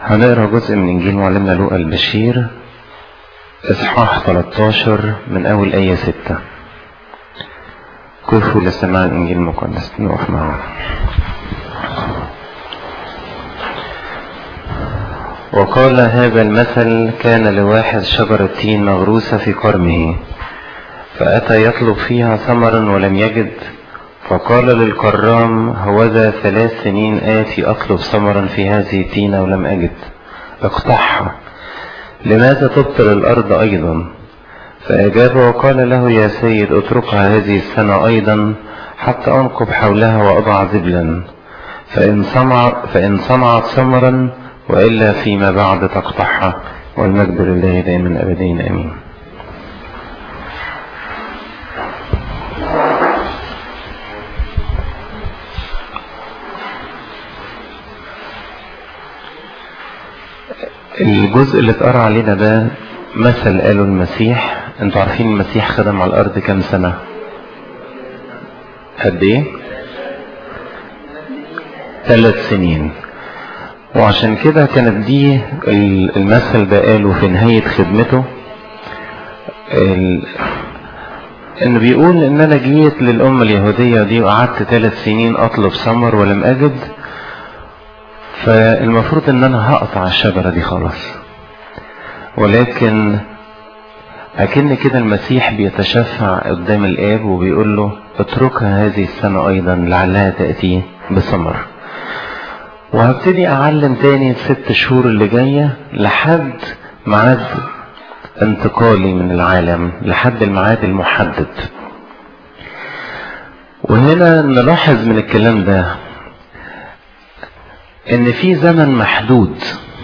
هنقرا جزء من انجيل معلمنا لوقا البشير اصحاح 13 من اول ايه 6 كفوا لسماع الانجيل المقدس نقف معه وقال هذا المثل كان لواحد شجرة تين مغروسة في قرمه فأتى يطلب فيها ثمرا ولم يجد فقال للكرام هوذا ثلاث سنين آتي أطلب ثمرا في هذه التينة ولم أجد اقطعها لماذا تبطل الأرض أيضا فأجاب وقال له يا سيد اتركها هذه السنة أيضا حتى أنقب حولها وأضع زبلا فإن, صنع فإن صنعت ثمرا وإلا فيما بعد تقطعها والمجد لله دائما أبدين آمين الجزء اللي اتقرا علينا ده مثل قاله المسيح انتوا عارفين المسيح خدم على الارض كام سنه قد ايه ثلاث سنين وعشان كده كانت دي المثل ده قاله في نهاية خدمته انه بيقول ان انا جيت للأمة اليهودية دي وقعدت ثلاث سنين اطلب ثمر ولم اجد فالمفروض ان انا هقطع الشجرة دي خلاص ولكن اكن كده المسيح بيتشفع قدام الاب وبيقول له اتركها هذه السنة ايضا لعلها تأتي بثمر وهبتدي اعلم تاني الست شهور اللي جاية لحد ميعاد انتقالي من العالم لحد الميعاد المحدد وهنا نلاحظ من الكلام ده ان في زمن محدود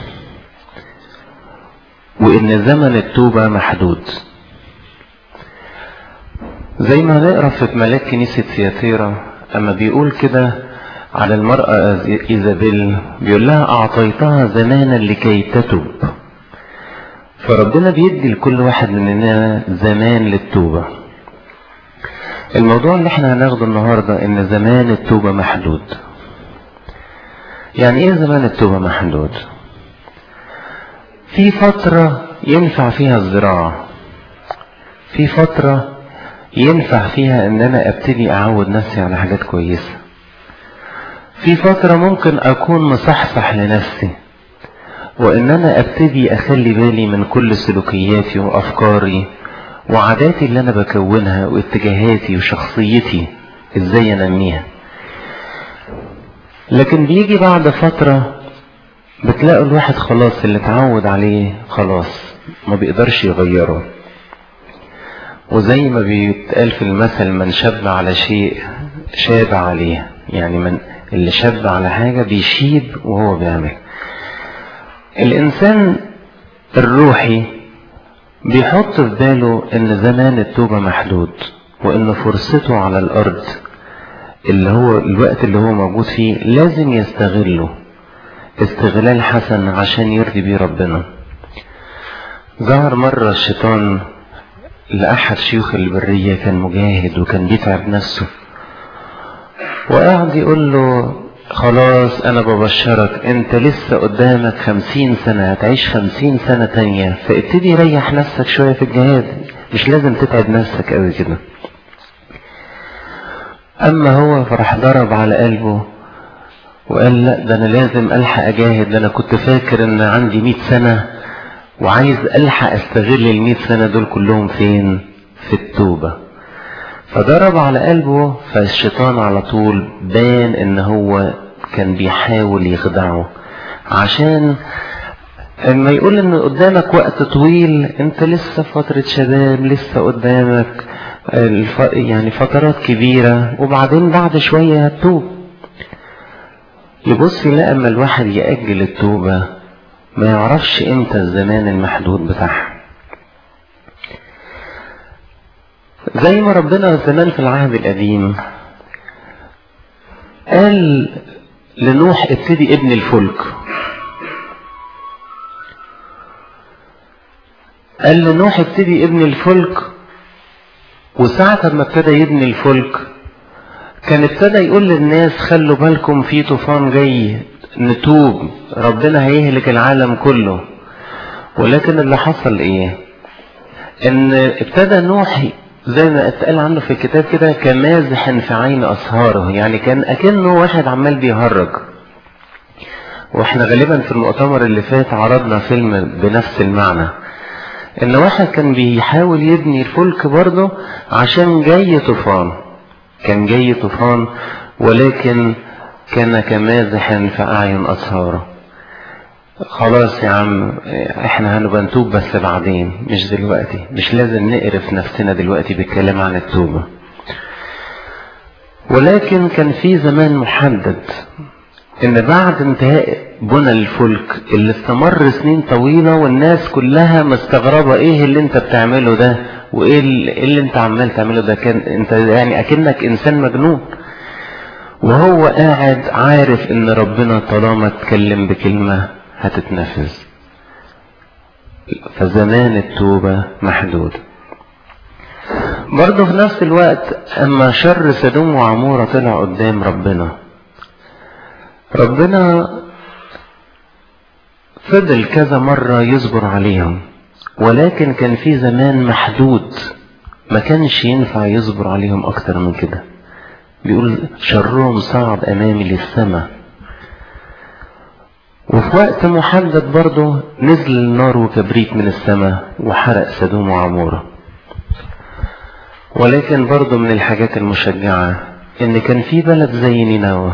وان زمن التوبة محدود زي ما نقرا في ملاك كنيسة سياتيرا اما بيقول كده على المرأة إيزابيل بيقول لها أعطيتها زمانا لكي تتوب فربنا بيدي لكل واحد مننا زمان للتوبة الموضوع اللي احنا هناخده النهاردة ان زمان التوبة محدود يعني ايه زمان التوبة محدود في فترة ينفع فيها الزراعة في فترة ينفع فيها ان انا ابتدي اعود نفسي على حاجات كويسة في فترة ممكن اكون مصحصح لنفسي وان انا ابتدي اخلي بالي من كل سلوكياتي وافكاري وعاداتي اللي انا بكونها واتجاهاتي وشخصيتي ازاي انميها لكن بيجي بعد فترة بتلاقوا الواحد خلاص اللي اتعود عليه خلاص ما بيقدرش يغيره وزي ما بيتقال في المثل من شب على شيء شاب عليه يعني من اللي شاب على حاجة بيشيب وهو بيعمل الإنسان الروحي بيحط في باله إن زمان التوبة محدود وإن فرصته على الأرض اللي هو الوقت اللي هو موجود فيه لازم يستغله استغلال حسن عشان يرضي بيه ربنا ظهر مرة الشيطان لأحد شيوخ البرية كان مجاهد وكان بيتعب نفسه وقعد يقول له خلاص انا ببشرك انت لسه قدامك خمسين سنة هتعيش خمسين سنة تانية فابتدي ريح نفسك شوية في الجهاد مش لازم تتعب نفسك قوي كده اما هو فراح ضرب على قلبه وقال لا ده انا لازم الحق اجاهد ده انا كنت فاكر ان عندي مئة سنة وعايز الحق استغل المئة سنة دول كلهم فين في التوبة فضرب على قلبه فالشيطان على طول بان ان هو كان بيحاول يخدعه عشان اما يقول ان قدامك وقت طويل انت لسه فترة شباب لسه قدامك الف... يعني فترات كبيرة وبعدين بعد شوية هتتوب يبص يلاقي اما الواحد يأجل التوبة ما يعرفش امتى الزمان المحدود بتاعها زي ما ربنا زمان في العهد القديم قال لنوح ابتدي ابن الفلك قال لنوح ابتدي ابن الفلك وساعة ما ابتدى يبني الفلك كان ابتدى يقول للناس خلوا بالكم في طوفان جاي نتوب ربنا هيهلك العالم كله ولكن اللي حصل ايه ان ابتدى نوح زي ما اتقال عنه في الكتاب كده كمازح في عين اسهاره يعني كان اكنه واحد عمال بيهرج واحنا غالبا في المؤتمر اللي فات عرضنا فيلم بنفس المعنى ان واحد كان بيحاول يبني الفلك برضه عشان جاي طوفان كان جاي طوفان ولكن كان كمازح في اعين اسهاره خلاص يا عم احنا هنبقى نتوب بس بعدين مش دلوقتي مش لازم نقرف نفسنا دلوقتي بالكلام عن التوبة ولكن كان في زمان محدد ان بعد انتهاء بنى الفلك اللي استمر سنين طويلة والناس كلها مستغربة ايه اللي انت بتعمله ده وايه اللي انت عمال تعمله ده كان انت يعني اكنك انسان مجنون وهو قاعد عارف ان ربنا طالما اتكلم بكلمة هتتنفذ فزمان التوبة محدود برضه في نفس الوقت اما شر سدوم وعمورة طلع قدام ربنا ربنا فضل كذا مرة يصبر عليهم ولكن كان في زمان محدود ما كانش ينفع يصبر عليهم اكتر من كده بيقول شرهم صعد امامي للسماء وفي وقت محدد برضه نزل النار وكبريت من السماء وحرق سدوم وعمورة ولكن برضه من الحاجات المشجعة ان كان في بلد زي نينوى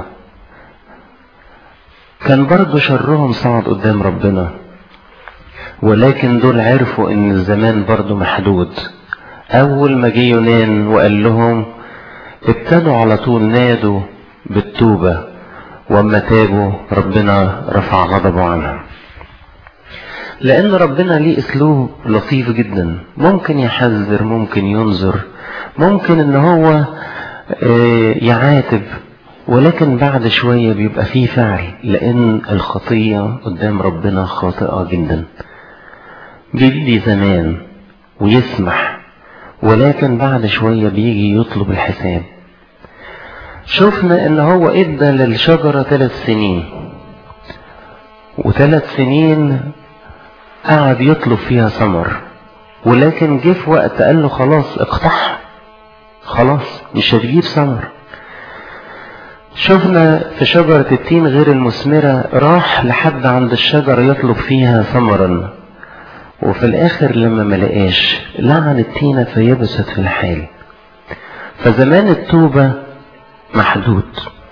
كان برضه شرهم صعد قدام ربنا ولكن دول عرفوا ان الزمان برضه محدود اول ما جه يونان وقال لهم ابتدوا على طول نادوا بالتوبة واما تابوا ربنا رفع غضبه عنهم لان ربنا ليه اسلوب لطيف جدا ممكن يحذر ممكن ينظر ممكن ان هو يعاتب ولكن بعد شوية بيبقى فيه فعل لان الخطية قدام ربنا خاطئة جدا بيدي زمان ويسمح ولكن بعد شوية بيجي يطلب الحساب شفنا ان هو ادى للشجرة ثلاث سنين وثلاث سنين قعد يطلب فيها ثمر ولكن جه في وقت قال له خلاص اقطعها خلاص مش هتجيب ثمر شفنا في شجرة التين غير المثمرة راح لحد عند الشجرة يطلب فيها ثمرا وفي الاخر لما ملقاش لعن التينة فيبست في الحال فزمان التوبة محدود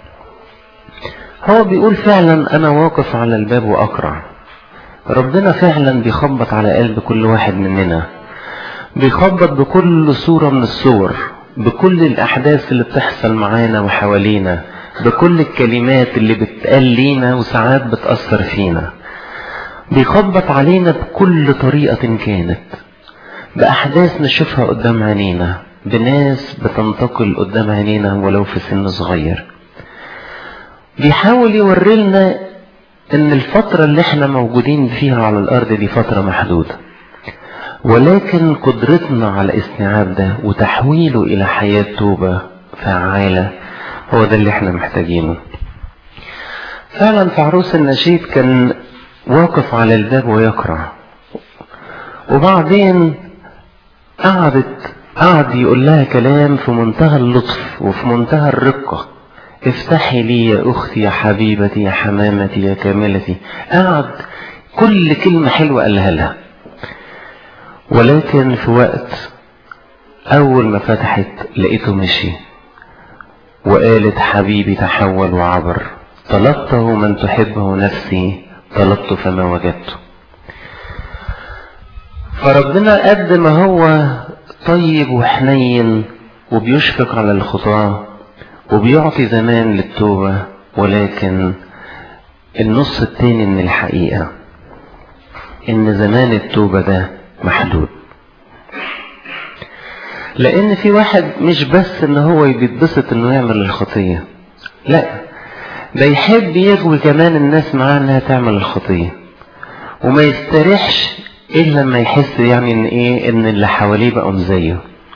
هو بيقول فعلا انا واقف على الباب واقرع ربنا فعلا بيخبط على قلب كل واحد مننا بيخبط بكل صورة من الصور بكل الاحداث اللي بتحصل معانا وحوالينا بكل الكلمات اللي بتقال لينا وساعات بتأثر فينا بيخبط علينا بكل طريقة كانت بأحداث نشوفها قدام عينينا بناس بتنتقل قدام عينينا ولو في سن صغير بيحاول يوري لنا ان الفترة اللي احنا موجودين فيها على الارض دي فترة محدودة ولكن قدرتنا على استيعاب ده وتحويله الى حياة توبة فعالة هو ده اللي احنا محتاجينه فعلا في عروس النشيد كان واقف على الباب ويقرع وبعدين قعدت قعد يقول لها كلام في منتهى اللطف وفي منتهى الرقة افتحي لي يا أختي يا حبيبتي يا حمامتي يا كاملتي قعد كل كلمة حلوة قالها لها ولكن في وقت أول ما فتحت لقيته مشي وقالت حبيبي تحول وعبر طلبته من تحبه نفسي طلبت فما وجدته فربنا قد ما هو طيب وحنين وبيشفق على الخطاة وبيعطي زمان للتوبة ولكن النص التاني من الحقيقة ان زمان التوبة ده محدود لان في واحد مش بس ان هو بيتبسط انه يعمل الخطية لا ده يحب يغوي كمان الناس معاه انها تعمل الخطية وما يستريحش الا لما يحس يعني ان ايه ان اللي حواليه بقوا زيه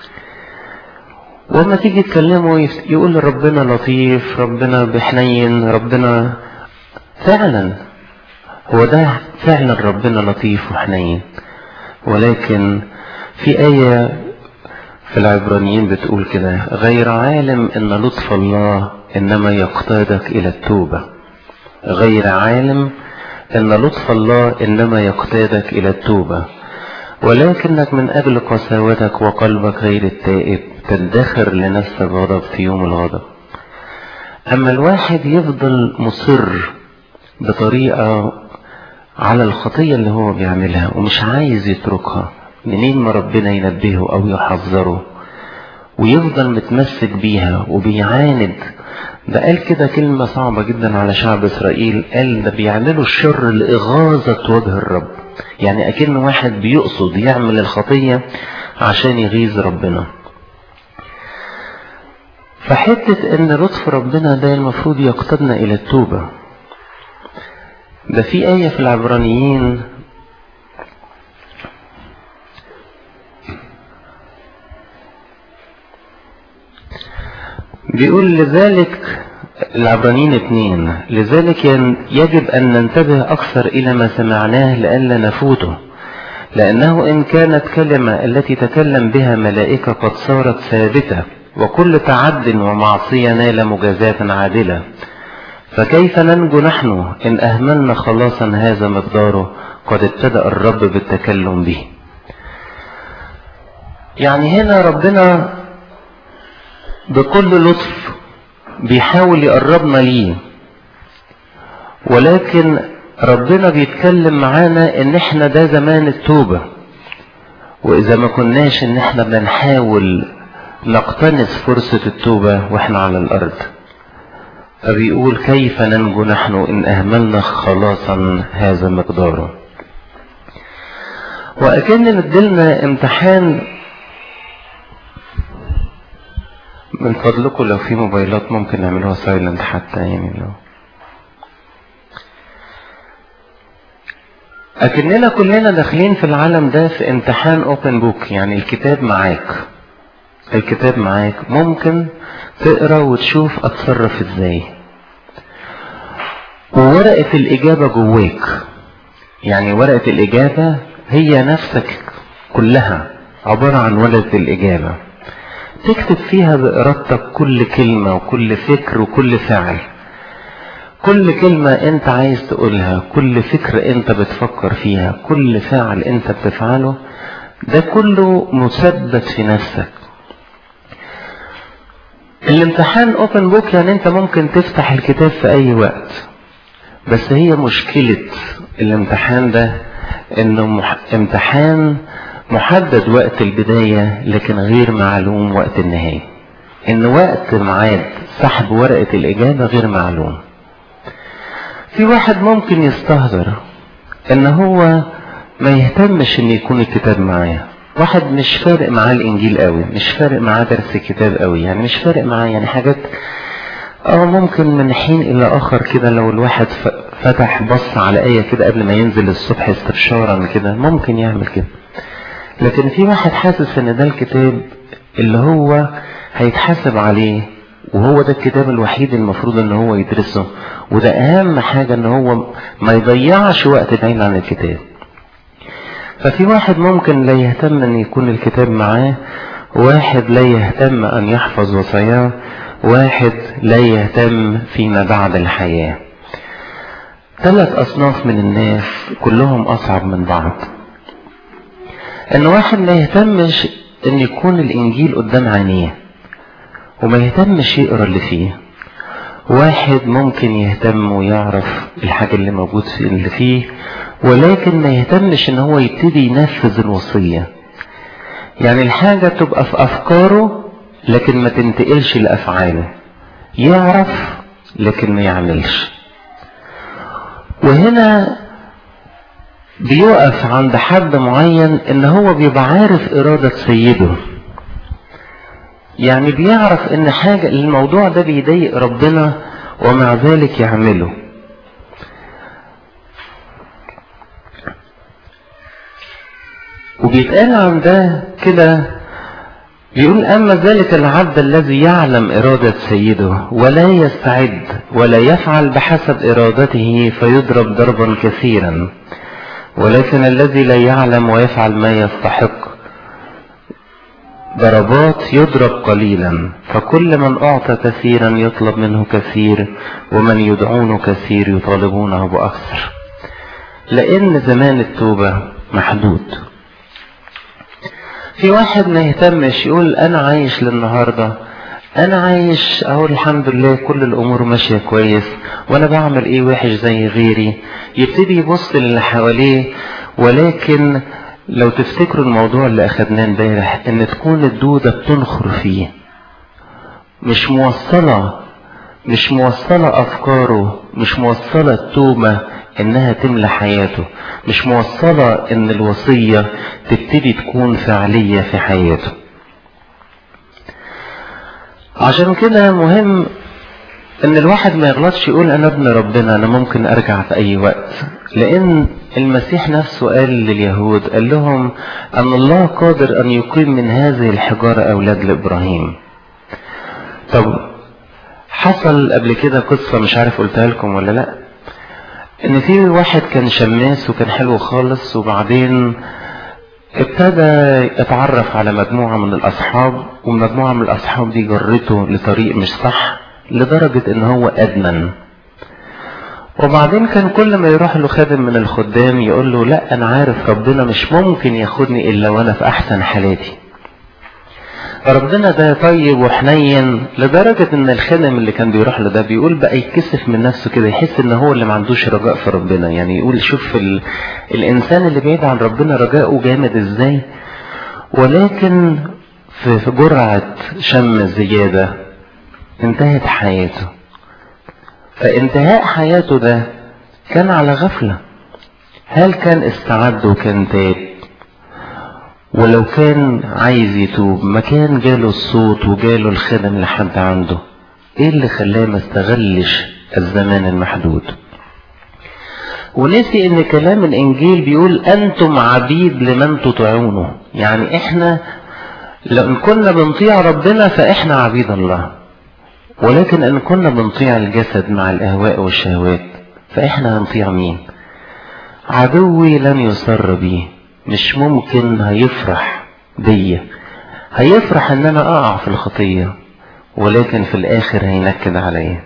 وما تيجي تكلمه يقول ربنا لطيف ربنا بحنين ربنا فعلا هو ده فعلا ربنا لطيف وحنين ولكن في آية في العبرانيين بتقول كده غير عالم ان لطف الله انما يقتادك الى التوبة غير عالم ان لطف الله انما يقتادك الى التوبة ولكنك من اجل قساوتك وقلبك غير التائب تدخر لنفسك غضب في يوم الغضب اما الواحد يفضل مصر بطريقة على الخطية اللي هو بيعملها ومش عايز يتركها منين ما ربنا ينبهه او يحذره ويفضل متمسك بيها وبيعاند ده قال كده كلمة صعبة جدا على شعب اسرائيل قال ده بيعملوا الشر لإغاظة وجه الرب يعني اكن واحد بيقصد يعمل الخطية عشان يغيظ ربنا فحتة ان لطف ربنا ده المفروض يقتدنا الى التوبة ده في آية في العبرانيين بيقول لذلك العبرانيين اتنين لذلك يجب أن ننتبه أكثر إلى ما سمعناه لئلا نفوته لأنه إن كانت كلمة التي تكلم بها ملائكة قد صارت ثابتة وكل تعد ومعصية نال مجازاة عادلة فكيف ننجو نحن إن أهملنا خلاصا هذا مقداره قد ابتدأ الرب بالتكلم به يعني هنا ربنا بكل لطف بيحاول يقربنا ليه ولكن ربنا بيتكلم معانا ان احنا ده زمان التوبة واذا ما كناش ان احنا بنحاول نقتنص فرصة التوبة واحنا على الارض فبيقول كيف ننجو نحن ان اهملنا خلاصا هذا مقداره واكن مدلنا امتحان من فضلكم لو في موبايلات ممكن نعملوها سايلنت حتى يعني لو أكننا كلنا داخلين في العالم ده في امتحان اوبن بوك يعني الكتاب معاك الكتاب معاك ممكن تقرا وتشوف اتصرف ازاي وورقة الإجابة جواك يعني ورقة الإجابة هي نفسك كلها عبارة عن ورقة الإجابة تكتب فيها بإرادتك كل كلمة وكل فكر وكل فعل كل كلمة انت عايز تقولها كل فكر انت بتفكر فيها كل فعل انت بتفعله ده كله مثبت في نفسك الامتحان اوبن بوك يعني انت ممكن تفتح الكتاب في اي وقت بس هي مشكلة الامتحان ده انه مح... امتحان محدد وقت البداية لكن غير معلوم وقت النهاية ان وقت ميعاد سحب ورقة الاجابة غير معلوم في واحد ممكن يستهتر ان هو ما يهتمش ان يكون الكتاب معاه واحد مش فارق معاه الانجيل قوي مش فارق معاه درس الكتاب قوي يعني مش فارق معاه يعني حاجات اه ممكن من حين الى اخر كده لو الواحد فتح بص على ايه كده قبل ما ينزل الصبح استبشارا كده ممكن يعمل كده لكن في واحد حاسس ان ده الكتاب اللي هو هيتحاسب عليه وهو ده الكتاب الوحيد المفروض ان هو يدرسه وده اهم حاجة ان هو ما يضيعش وقت بعيد عن الكتاب ففي واحد ممكن لا يهتم ان يكون الكتاب معاه واحد لا يهتم ان يحفظ وصاياه واحد لا يهتم فيما بعد الحياة ثلاث اصناف من الناس كلهم اصعب من بعض ان واحد ما يهتمش ان يكون الانجيل قدام عينيه وما يهتمش يقرا اللي فيه واحد ممكن يهتم ويعرف الحاجة اللي موجود في اللي فيه ولكن ما يهتمش ان هو يبتدي ينفذ الوصية يعني الحاجة تبقى في افكاره لكن ما تنتقلش لافعاله يعرف لكن ما يعملش وهنا بيقف عند حد معين ان هو بيبقى عارف ارادة سيده يعني بيعرف ان حاجة الموضوع ده بيضايق ربنا ومع ذلك يعمله وبيتقال عن ده كده بيقول أما ذلك العبد الذي يعلم إرادة سيده ولا يستعد ولا يفعل بحسب إرادته فيضرب ضربا كثيرا ولكن الذي لا يعلم ويفعل ما يستحق ضربات يضرب قليلا فكل من أعطى كثيرا يطلب منه كثير ومن يدعون كثير يطالبونه بأكثر لأن زمان التوبة محدود في واحد ما يهتمش يقول أنا عايش للنهاردة أنا عايش أقول الحمد لله كل الأمور ماشية كويس وأنا بعمل إيه وحش زي غيري يبتدي يبص للي حواليه ولكن لو تفتكروا الموضوع اللي أخدناه امبارح إن تكون الدودة بتنخر فيه مش موصلة مش موصلة أفكاره مش موصلة التوبة إنها تملى حياته مش موصلة إن الوصية تبتدي تكون فعلية في حياته عشان كده مهم ان الواحد ما يغلطش يقول انا ابن ربنا انا ممكن ارجع في اي وقت لان المسيح نفسه قال لليهود قال لهم ان الله قادر ان يقيم من هذه الحجارة اولاد لابراهيم طب حصل قبل كده قصة مش عارف قلتها لكم ولا لا ان في واحد كان شماس وكان حلو خالص وبعدين ابتدى يتعرف على مجموعة من الاصحاب ومجموعة من الاصحاب دي جرته لطريق مش صح لدرجة ان هو ادمن وبعدين كان كل ما يروح له خادم من الخدام يقول له لا انا عارف ربنا مش ممكن ياخدني الا وانا في احسن حالاتي ربنا ده طيب وحنين لدرجة ان الخادم اللي كان بيروح له ده بيقول بقى يتكسف من نفسه كده يحس ان هو اللي ما عندوش رجاء في ربنا يعني يقول شوف ال... الانسان اللي بعيد عن ربنا رجاؤه جامد ازاي ولكن في في جرعة شم زيادة انتهت حياته فانتهاء حياته ده كان على غفلة هل كان استعد وكان تاب ولو كان عايز يتوب ما كان جاله الصوت وجاله الخدم لحد عنده ايه اللي خلاه ما استغلش الزمان المحدود ونسي ان كلام الانجيل بيقول انتم عبيد لمن تطيعونه يعني احنا لو ان كنا بنطيع ربنا فاحنا عبيد الله ولكن ان كنا بنطيع الجسد مع الاهواء والشهوات فاحنا هنطيع مين عدوي لن يسر بي مش ممكن هيفرح بيا هيفرح ان انا اقع في الخطية ولكن في الاخر هينكد عليا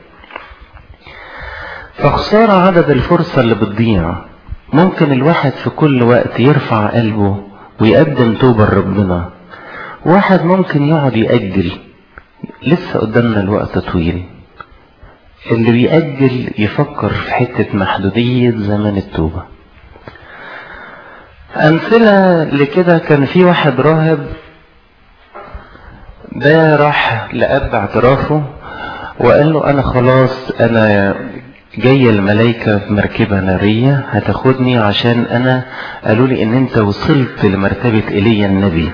فخسارة عدد الفرصة اللي بتضيع ممكن الواحد في كل وقت يرفع قلبه ويقدم توبة لربنا واحد ممكن يقعد يأجل لسه قدامنا الوقت طويل اللي بيأجل يفكر في حتة محدودية زمن التوبة أمثلة لكده كان في واحد راهب ده راح لأب اعترافه وقال له أنا خلاص أنا جاية الملايكة في مركبة نارية هتاخدني عشان أنا قالوا لي إن أنت وصلت لمرتبة إيليا النبي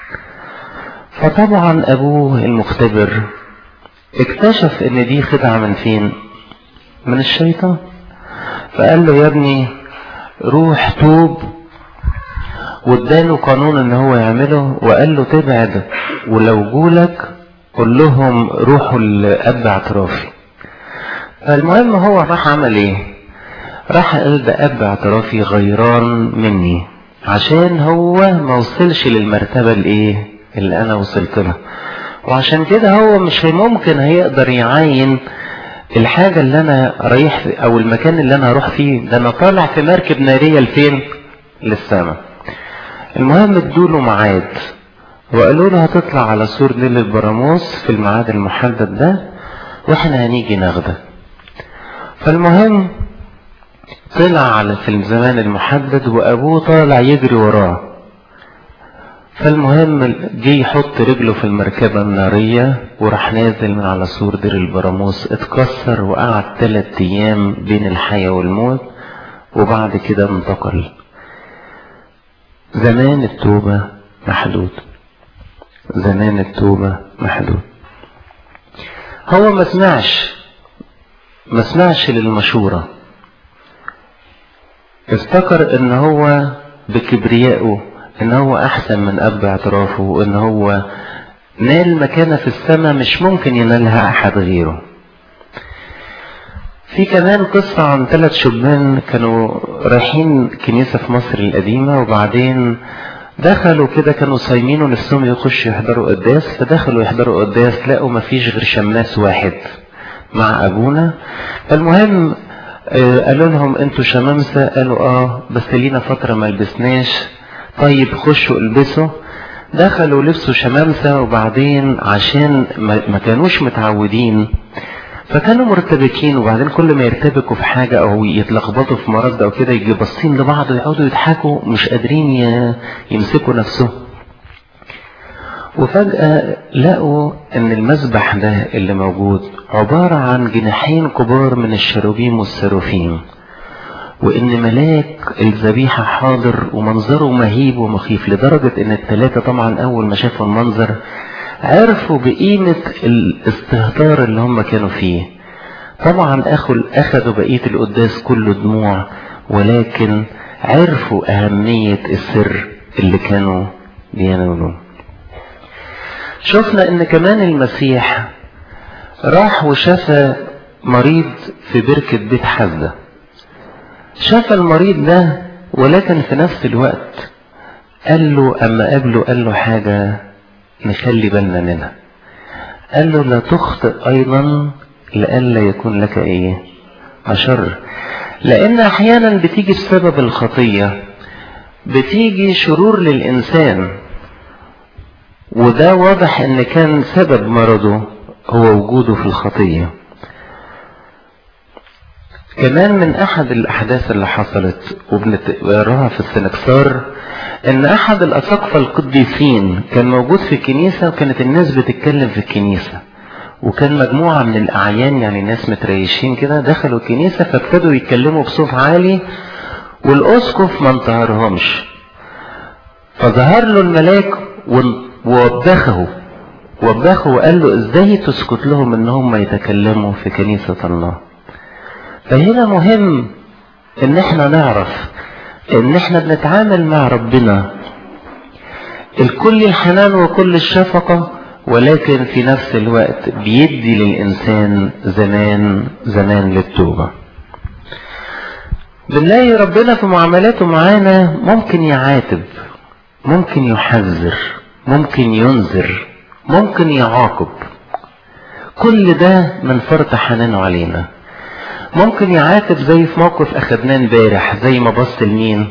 فطبعا أبوه المختبر اكتشف إن دي خدعة من فين؟ من الشيطان فقال له يا ابني روح توب واداله قانون ان هو يعمله وقال له تبعد ولو جولك قول لهم روحوا لأب اعترافي فالمهم هو راح عمل ايه راح قال ده اب اعترافي غيران مني عشان هو ما وصلش للمرتبة الايه اللي انا وصلت لها وعشان كده هو مش ممكن هيقدر يعين الحاجة اللي انا رايح في او المكان اللي انا هروح فيه ده انا طالع في مركب نارية لفين للسماء المهم ادوله ميعاد وقالوا له هتطلع على سور نيل البراموس في الميعاد المحدد ده واحنا هنيجي ناخدك فالمهم طلع على في الزمان المحدد وابوه طالع يجري وراه فالمهم جه يحط رجله في المركبة النارية وراح نازل من على سور دير البراموس اتكسر وقعد ثلاث ايام بين الحياة والموت وبعد كده انتقل زمان التوبة محدود زمان التوبة محدود هو ما سمعش ما سمعش للمشورة افتكر ان هو بكبريائه ان هو احسن من اب اعترافه وان هو نال مكانة في السماء مش ممكن ينالها أحد غيره في كمان قصة عن ثلاث شبان كانوا رايحين كنيسة في مصر القديمة وبعدين دخلوا كده كانوا صايمين ونفسهم يخشوا يحضروا قداس فدخلوا يحضروا قداس لقوا مفيش غير شماس واحد مع أبونا فالمهم آه قالوا لهم انتوا شمامسة قالوا اه بس لينا فترة ما لبسناش طيب خشوا البسوا دخلوا لبسوا شمامسة وبعدين عشان ما كانوش متعودين فكانوا مرتبكين وبعدين كل ما يرتبكوا في حاجة او يتلخبطوا في مرض او كده يجي باصين لبعض ويقعدوا يضحكوا مش قادرين يمسكوا نفسهم وفجأة لقوا ان المسبح ده اللي موجود عبارة عن جناحين كبار من الشروبيم والسروفيم وان ملاك الذبيحة حاضر ومنظره مهيب ومخيف لدرجة ان الثلاثة طبعا اول ما شافوا المنظر عرفوا بقيمة الاستهتار اللي هم كانوا فيه طبعا اخذوا بقية القداس كله دموع ولكن عرفوا اهمية السر اللي كانوا بينالوه شفنا ان كمان المسيح راح وشفى مريض في بركة بيت حزة شفى المريض ده ولكن في نفس الوقت قال له اما قابله قال له حاجة نخلي بالنا منها قال له لا تخطئ ايضا لئلا يكون لك ايه اشر لان احيانا بتيجي بسبب الخطية بتيجي شرور للانسان وده واضح ان كان سبب مرضه هو وجوده في الخطية كمان من احد الاحداث اللي حصلت وبنقراها في السنكسار ان احد الاساقفة القديسين كان موجود في الكنيسة وكانت الناس بتتكلم في الكنيسة وكان مجموعة من الاعيان يعني ناس متريشين كده دخلوا الكنيسة فابتدوا يتكلموا بصوت عالي والاسقف ما انتهرهمش فظهر له الملاك ووبخه وبخه وقال له ازاي تسكت لهم ان هم يتكلموا في كنيسة الله فهنا مهم ان احنا نعرف ان احنا بنتعامل مع ربنا الكل الحنان وكل الشفقة ولكن في نفس الوقت بيدي للإنسان زمان زمان للتوبة بنلاقي ربنا في معاملاته معانا ممكن يعاتب ممكن يحذر ممكن ينذر ممكن يعاقب كل ده من فرط حنانه علينا ممكن يعاتب زي في موقف اخدناه امبارح زي ما بص لمين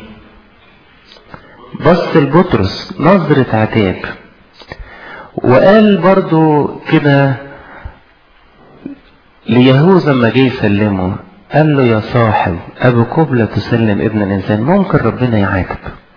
بص لبطرس نظرة عتاب وقال برضو كده ليهوذا لما جه يسلمه قال له يا صاحب ابو قبلة تسلم ابن الانسان ممكن ربنا يعاتب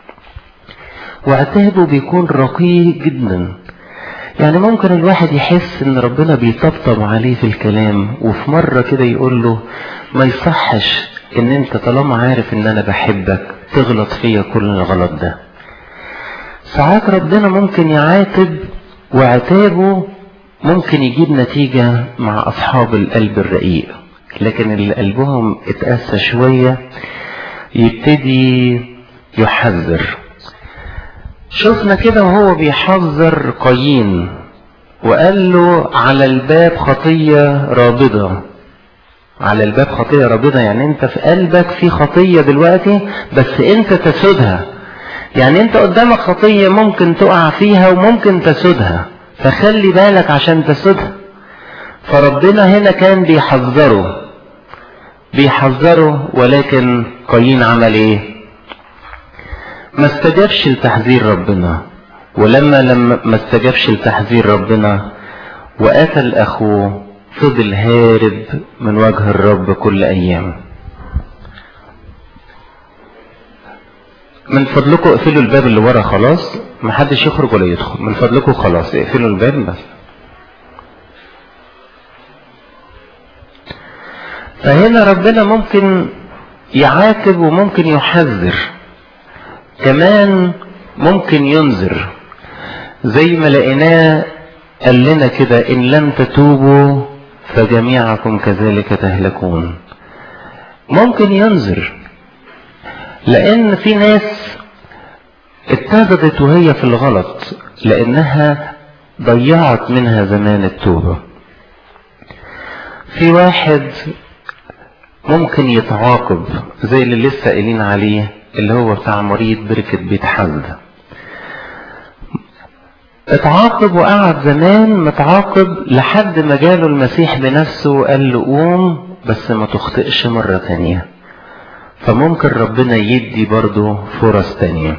وعتابه بيكون رقيق جدا يعني ممكن الواحد يحس ان ربنا بيطبطب عليه في الكلام وفي مرة كده يقول له ما يصحش ان انت طالما عارف ان انا بحبك تغلط فيا كل الغلط ده ساعات ربنا ممكن يعاتب وعتابه ممكن يجيب نتيجة مع اصحاب القلب الرقيق لكن اللي قلبهم اتأسى شوية يبتدي يحذر شفنا كده وهو بيحذر قايين وقال له على الباب خطية رابضة على الباب خطية رابضة يعني انت في قلبك في خطية دلوقتي بس انت تسودها يعني انت قدامك خطية ممكن تقع فيها وممكن تسودها فخلي بالك عشان تسودها فربنا هنا كان بيحذره بيحذره ولكن قايين عمل ايه ما استجابش لتحذير ربنا ولما لما ما استجابش لتحذير ربنا وقتل اخوه فضل هارب من وجه الرب كل ايام من فضلكم اقفلوا الباب اللي ورا خلاص محدش يخرج ولا يدخل من فضلكم خلاص اقفلوا الباب بس فهنا ربنا ممكن يعاتب وممكن يحذر كمان ممكن ينذر زي ما لقيناه قال لنا كده ان لم تتوبوا فجميعكم كذلك تهلكون ممكن ينذر لان في ناس ابتدت وهي في الغلط لانها ضيعت منها زمان التوبة في واحد ممكن يتعاقب زي اللي لسه قايلين عليه اللي هو بتاع مريض بركة بيت حمد اتعاقب وقعد زمان متعاقب لحد ما جاله المسيح بنفسه وقال له قوم بس ما تخطئش مرة تانية فممكن ربنا يدي برضه فرص تانية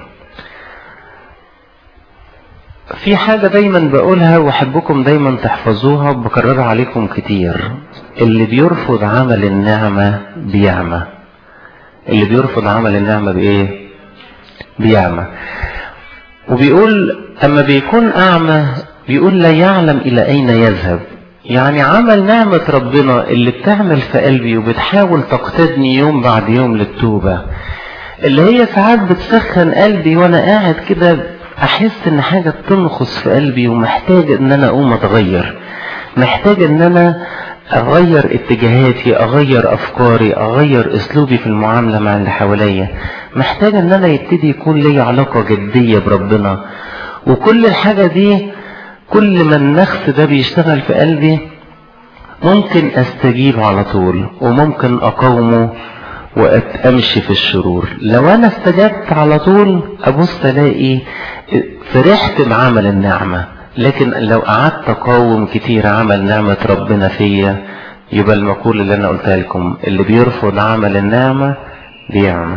في حاجة دايما بقولها واحبكم دايما تحفظوها وبكررها عليكم كتير اللي بيرفض عمل النعمة بيعمى اللي بيرفض عمل النعمة بايه بيعمى وبيقول اما بيكون اعمى بيقول لا يعلم الى اين يذهب يعني عمل نعمة ربنا اللي بتعمل في قلبي وبتحاول تقتدني يوم بعد يوم للتوبة اللي هي ساعات بتسخن قلبي وانا قاعد كده احس ان حاجة بتنخص في قلبي ومحتاج ان انا اقوم اتغير محتاج ان انا اغير اتجاهاتي اغير افكاري اغير اسلوبي في المعاملة مع اللي حواليا محتاج ان انا يبتدي يكون لي علاقة جدية بربنا وكل الحاجة دي كل ما النخس ده بيشتغل في قلبي ممكن استجيب على طول وممكن اقاومه وامشي في الشرور لو انا استجبت على طول ابص الاقي فرحت بعمل النعمة لكن لو قعدت اقاوم كتير عمل نعمة ربنا فيا يبقى المقولة اللي انا قلتها لكم اللي بيرفض عمل النعمة بيعمل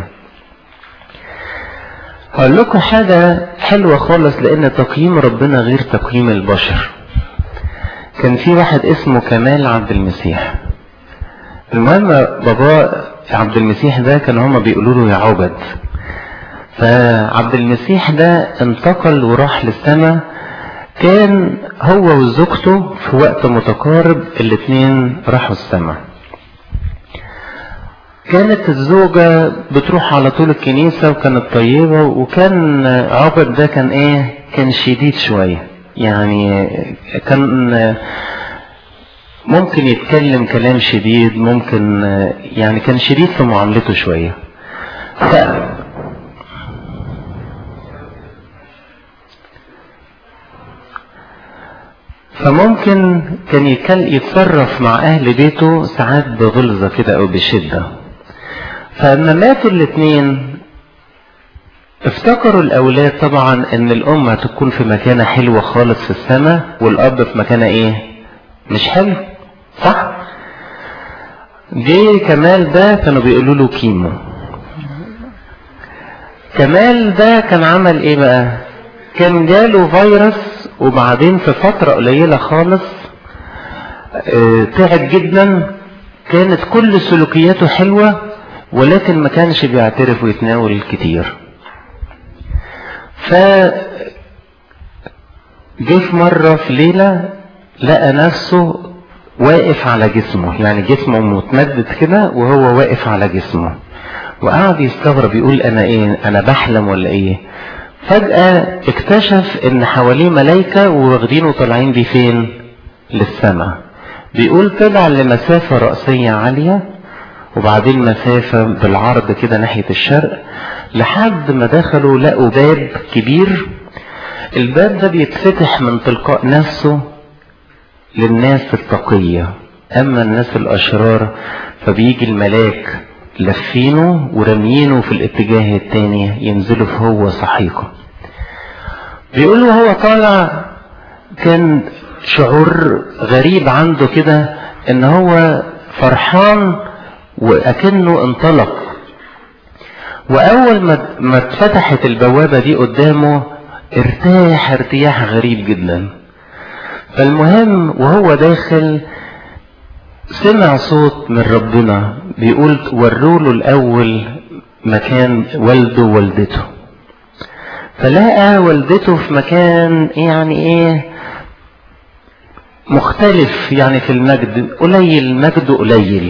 هقول لكم حاجة حلوة خالص لأن تقييم ربنا غير تقييم البشر. كان في واحد اسمه كمال عبد المسيح. المهم بابا عبد المسيح ده كان هما بيقولوا له يا عبد. فعبد المسيح ده انتقل وراح للسماء كان هو وزوجته في وقت متقارب الاتنين راحوا السماء. كانت الزوجة بتروح على طول الكنيسة وكانت طيبة وكان عبد ده كان ايه كان شديد شوية يعني كان ممكن يتكلم كلام شديد ممكن يعني كان شديد في معاملته شوية ف... فممكن كان يتصرف مع اهل بيته ساعات بغلظة كده او بشدة فلما ماتوا الاثنين افتكروا الاولاد طبعا ان الام هتكون في مكانه حلوه خالص في السماء والاب في مكانه ايه مش حلو صح جه كمال ده كانوا بيقولوا له كيمو كمال ده كان عمل ايه بقى كان جاله فيروس وبعدين في فتره قليله خالص اه تعب جدا كانت كل سلوكياته حلوه ولكن ما كانش بيعترف ويتناول كتير ف جه في مرة في ليلة لقى نفسه واقف على جسمه يعني جسمه متمدد كده وهو واقف على جسمه وقعد يستغرب يقول انا ايه انا بحلم ولا ايه فجأة اكتشف ان حواليه ملايكة واخدينه طالعين بيه فين للسماء بيقول طلع لمسافة رأسية عالية وبعدين مسافة بالعرض كده ناحية الشرق لحد ما دخلوا لقوا باب كبير الباب ده بيتفتح من تلقاء نفسه للناس التقية أما الناس الأشرار فبيجي الملاك لفينه ورميينه في الاتجاه التاني ينزلوا في هو سحيقه بيقول هو طالع كان شعور غريب عنده كده ان هو فرحان واكنه انطلق واول ما ما اتفتحت البوابه دي قدامه ارتاح ارتياح غريب جدا فالمهم وهو داخل سمع صوت من ربنا بيقول وروا له الاول مكان والده ووالدته فلقى والدته في مكان يعني ايه مختلف يعني في المجد قليل مجده قليل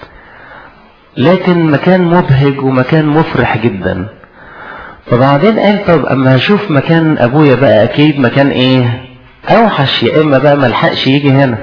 لكن مكان مبهج ومكان مفرح جدا فبعدين قال طب اما هشوف مكان ابويا بقى اكيد مكان ايه اوحش يا اما بقى ملحقش يجي هنا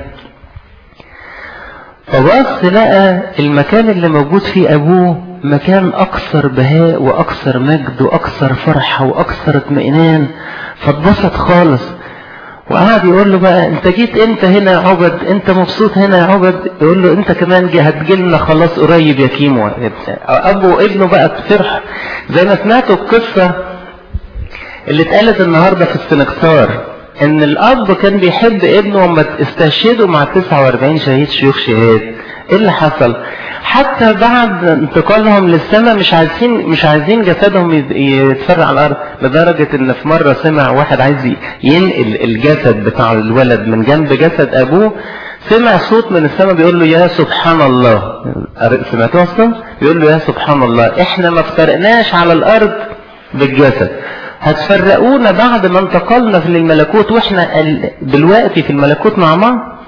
فبص لقى المكان اللي موجود فيه ابوه مكان اكثر بهاء واكثر مجد واكثر فرحة واكثر اطمئنان فاتبسط خالص وقعد يقول له بقى انت جيت امتى هنا يا عبد انت مبسوط هنا يا عبد يقول له انت كمان جي هتجيلنا خلاص قريب يا كيمو ابو وابنه بقى فرح زي ما سمعتوا القصة اللي اتقالت النهاردة في السنكسار ان الاب كان بيحب ابنه وما استشهدوا مع 49 شهيد شيوخ شهاد ايه اللي حصل حتى بعد انتقالهم للسماء مش عايزين مش عايزين جسدهم يتفرع على الارض لدرجه ان في مره سمع واحد عايز ينقل الجسد بتاع الولد من جنب جسد ابوه سمع صوت من السماء بيقول له يا سبحان الله سمعتوه اصلا بيقول له يا سبحان الله احنا ما افترقناش على الارض بالجسد هتفرقونا بعد ما انتقلنا في الملكوت واحنا دلوقتي في الملكوت مع بعض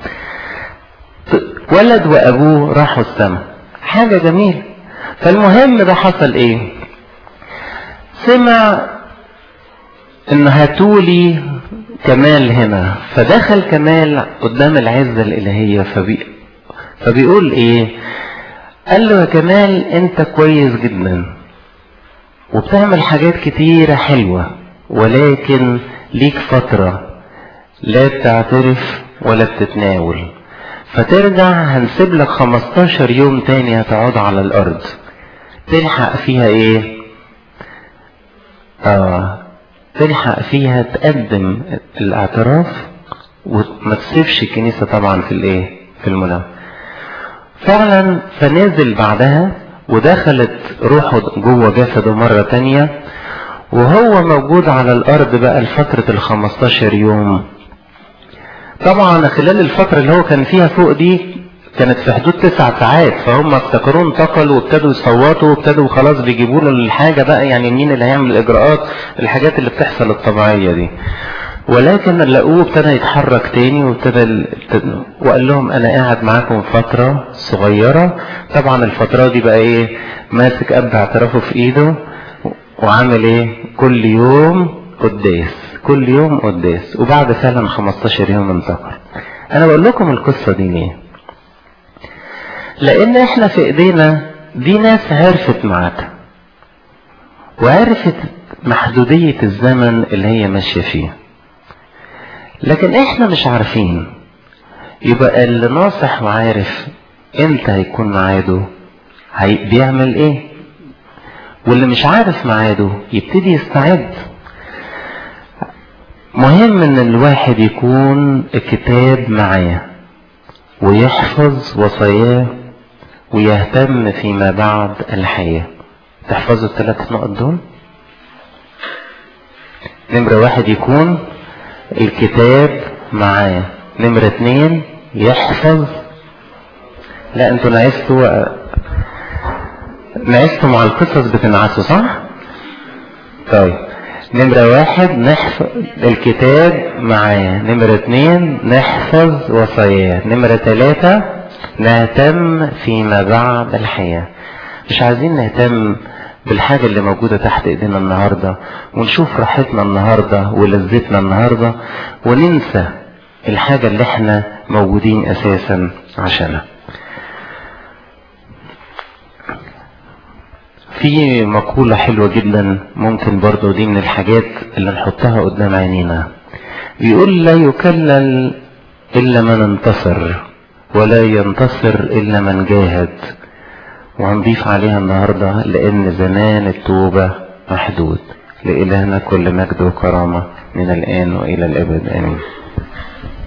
ولد وابوه راحوا السماء حاجه جميله فالمهم ده حصل ايه سمع ان هاتولي كمال هنا فدخل كمال قدام العزة الإلهية فبي... فبيقول ايه قال له يا كمال انت كويس جدا وبتعمل حاجات كتيرة حلوة ولكن ليك فترة لا بتعترف ولا بتتناول فترجع هنسيب لك 15 يوم تاني هتقعد على الارض تلحق فيها ايه اه تلحق فيها تقدم الاعتراف وما تسيبش الكنيسة طبعا في الايه في المنام فعلا فنزل بعدها ودخلت روحه جوه جسده مرة تانية وهو موجود على الارض بقى لفترة ال 15 يوم طبعا خلال الفترة اللي هو كان فيها فوق دي كانت في حدود تسع ساعات فهم افتكروا انتقلوا وابتدوا يصوتوا وابتدوا خلاص بيجيبوا له الحاجة بقى يعني مين اللي هيعمل الاجراءات الحاجات اللي بتحصل الطبيعية دي ولكن لقوه ابتدى يتحرك تاني وابتدى وقال لهم انا قاعد معاكم فترة صغيرة طبعا الفترة دي بقى ايه ماسك اب اعترافه في ايده وعامل ايه كل يوم قداس كل يوم قداس وبعد فعلا 15 يوم انتقل انا بقول لكم القصة دي ليه لان احنا في ايدينا دي ناس عرفت ميعادها وعرفت محدودية الزمن اللي هي ماشية فيه لكن احنا مش عارفين يبقى اللي ناصح وعارف امتى هيكون ميعاده هي بيعمل ايه واللي مش عارف ميعاده يبتدي يستعد مهم ان الواحد يكون الكتاب معاه ويحفظ وصاياه ويهتم فيما بعد الحياة تحفظوا الثلاث نقط دول نمرة واحد يكون الكتاب معاه نمرة اتنين يحفظ لا انتوا نعستوا نعستوا مع القصص بتنعسوا صح طيب نمرة واحد نحفظ الكتاب معاه نمرة اتنين نحفظ وصاياه نمرة تلاتة نهتم فيما بعد الحياة مش عايزين نهتم بالحاجة اللي موجودة تحت ايدينا النهاردة ونشوف راحتنا النهاردة ولذتنا النهاردة وننسى الحاجة اللي احنا موجودين اساسا عشانها في مقولة حلوة جدا ممكن برضو دي من الحاجات اللي نحطها قدام عينينا بيقول لا يكلل إلا من انتصر ولا ينتصر إلا من جاهد وهنضيف عليها النهاردة لأن زمان التوبة محدود لإلهنا كل مجد وكرامة من الآن وإلى الأبد آمين